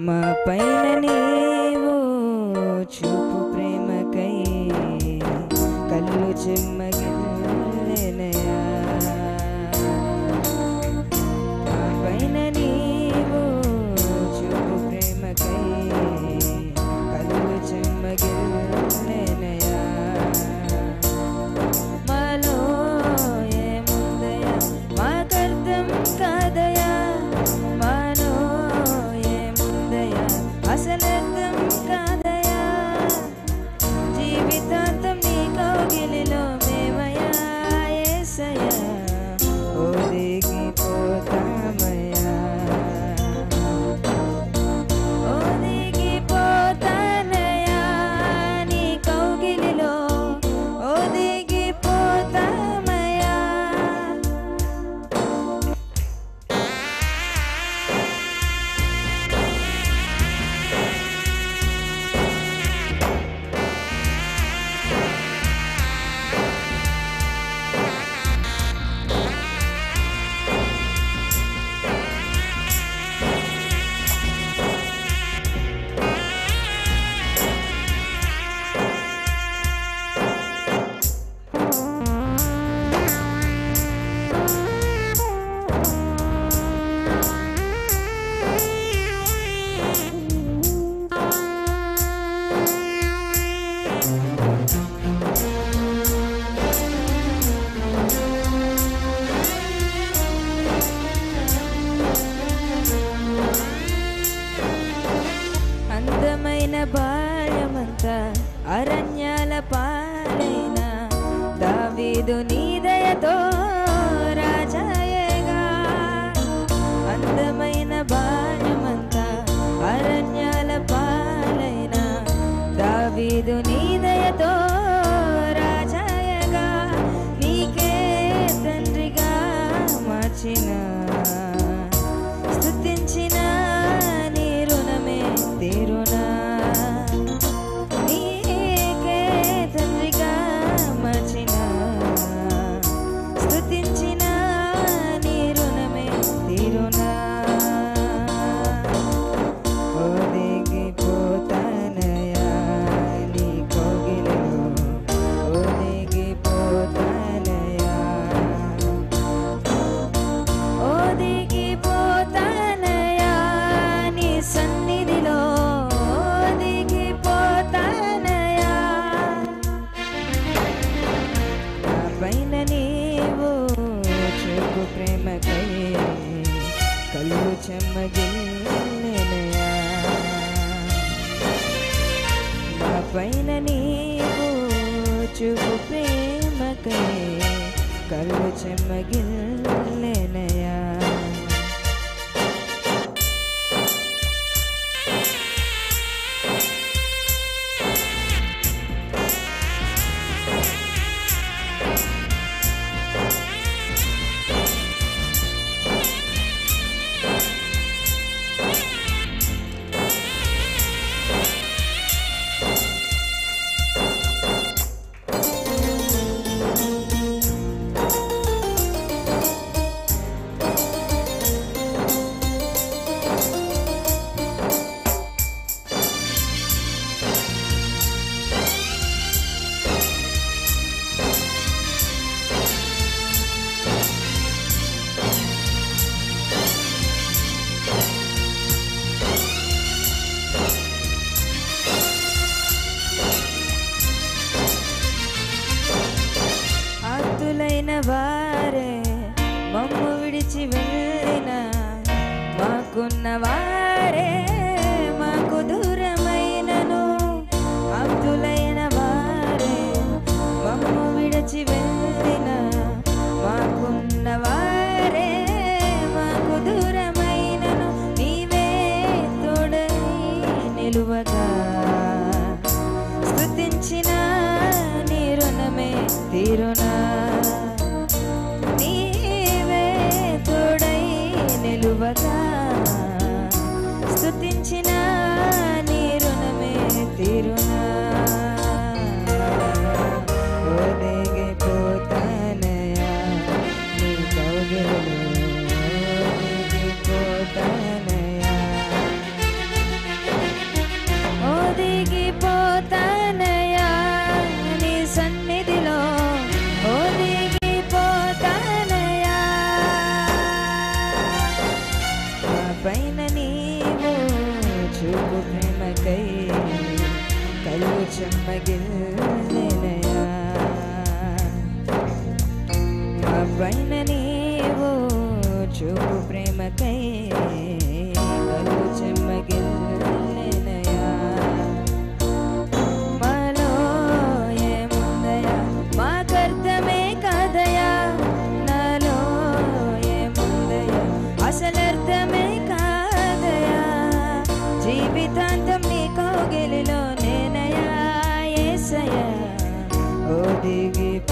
మా పైన నీవు చూపు ప్రేమకై కళ్ళు చెమ్మగిల్లెనయా మా పైన నీవు చూపు ప్రేమకై కళ్ళు చెమ్మగిల్లెనయా మాలో ఏముందయా మాకర్థం కాదయా మాలో ఏముందయా అసలర్థం కాదయా జీవితాంతం నీ కౌగిలిలో మేమయా యేసయ్యా ఒదిగిపోతామయ్యా ఒదిగిపోతానయ్యా నీ కౌగిలిలో ఒదిగిపోతామయ్యా అందమైన బాల్యమంతా అరణ్యాల పాలైన దావీదు నీ దయతో రాజాయేగా అందమైన బాల్యమంతా అరణ్యాల పాలైన దావీదు నీ దయతో రాజాయగా నీకే తండ్రిగా మార్చిన స్తుతించిన నీ రుణమే తీరునా నీకే తండ్రిగా మార్చిన స్తుతించిన నీ రుణమే తీరునా ఒదిగిపోతానయా నీ కోగిలిలో ఒదిగిపోతానయా ఒదిగిపోతానయా నీ సన్నిధిలో ఒదిగిపోతానయా నా పైన నీవు చూపు ప్రేమకై కళ్ళు చెమ్మగిల్లెనయా నా పైన నీవు చూపు ప్రేమకై కళ్ళు చెమ్మగిల్లెనయా ఆప్తులైన వారే మమ్ము విడిచి వెళ్ళిన మాకున్న వారే మాకు దూరమైనను ఆప్తులైన వారే మమ్ము విడిచి వెళ్ళిన మాకున్న వారే మాకు దూరమైనను నీవే తోడై నిలువగా స్తుతించిన నీ రుణమే తీరునా నీవే తోడై నిలువగా స్తుతించిన నీ రుణమే తీరునా ఒదిగిపోతానయా పైన నీవు చూపు ప్రేమకై కళ్ళు చెమ్మగిల్లెనయా మా పైన నీవు చూపు ప్రేమకై కళ్ళు చెమ్మగిల్లెనయా మాలో ఏముందయా మాకర్థమే కాదయా నాలో ఏముందయా అసలర్థమే కాదయా జీవితాంతం నీ కౌగిలిలో నేనయా ఏసయా ఒదిగి